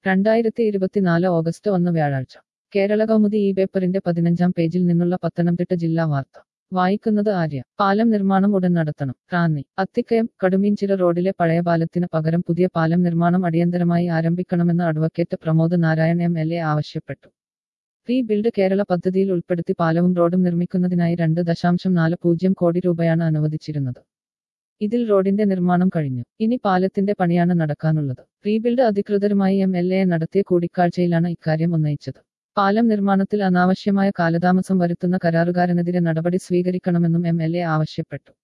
രണ്ടായിരത്തി ഇരുപത്തിനാല് ഓഗസ്റ്റ് ഒന്ന് വ്യാഴാഴ്ച കേരള കൗമുദി ഈ പേപ്പറിന്റെ പതിനഞ്ചാം പേജിൽ നിന്നുള്ള പത്തനംതിട്ട ജില്ലാ വാർത്ത വായിക്കുന്നത് ആര്യ പാലം നിർമ്മാണം ഉടൻ നടത്തണം റാന്നി അത്തിക്കയം കടുമീഞ്ചിറ റോഡിലെ പഴയ പാലത്തിന് പകരം പുതിയ പാലം നിർമ്മാണം അടിയന്തരമായി ആരംഭിക്കണമെന്ന് advocate Pramod Narayan M L A ആവശ്യപ്പെട്ടു റീബിൽഡ് കേരള പദ്ധതിയിൽ ഉൾപ്പെടുത്തി പാലവും റോഡും നിർമ്മിക്കുന്നതിനായി രണ്ട് ദശാംശം നാല് പൂജ്യം കോടി രൂപയാണ് അനുവദിച്ചിരുന്നത് ഇതിൽ റോഡിന്റെ നിർമ്മാണം കഴിഞ്ഞു ഇനി പാലത്തിന്റെ പണിയാണ് നടക്കാനുള്ളത് റീബിൽഡ് അധികൃതരുമായി എം എൽ എ നടത്തിയ കൂടിക്കാഴ്ചയിലാണ് ഇക്കാര്യം ഉന്നയിച്ചത് പാലം നിർമ്മാണത്തിൽ അനാവശ്യമായ കാലതാമസം വരുത്തുന്ന കരാറുകാരനെതിരെ നടപടി സ്വീകരിക്കണമെന്നും എം എൽ എ ആവശ്യപ്പെട്ടു